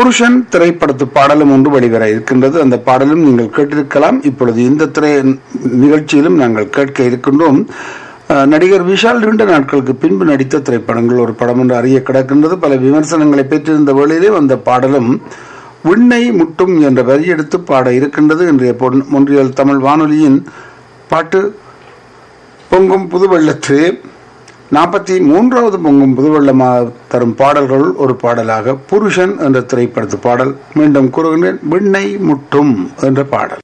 புருஷன் திரைப்படத்து பாடலும் ஒன்று வெளிவர இருக்கின்றது அந்த பாடலும் நீங்கள் கேட்டிருக்கலாம் இப்பொழுது இந்த திரை நிகழ்ச்சியிலும் நாங்கள் கேட்க இருக்கின்றோம் அஹ், நடிகர் விஷால் நீண்ட நாட்களுக்கு பின்பு நடித்த திரைப்படங்கள் ஒரு படம் என்று அறிய கிடக்கின்றது பல விமர்சனங்களை பெற்றிருந்த வேளையிலே அந்த பாடலும் விண்ணை முட்டும் என்ற வரி எடுத்து பாட இருக்கின்றது இன்றைய பொன்- ஒன்றியல் தமிழ் வானொலியின் பாட்டு பொங்கும் புதுவெள்ளத்து நாற்பத்தி மூன்றாவது பொங்கும் புதுவெள்ளமாக தரும் பாடல்கள் ஒரு பாடலாக புருஷன் என்ற திரைப்படத்து பாடல் மீண்டும் கூறுகின்றேன் விண்ணை முட்டும் என்ற பாடல்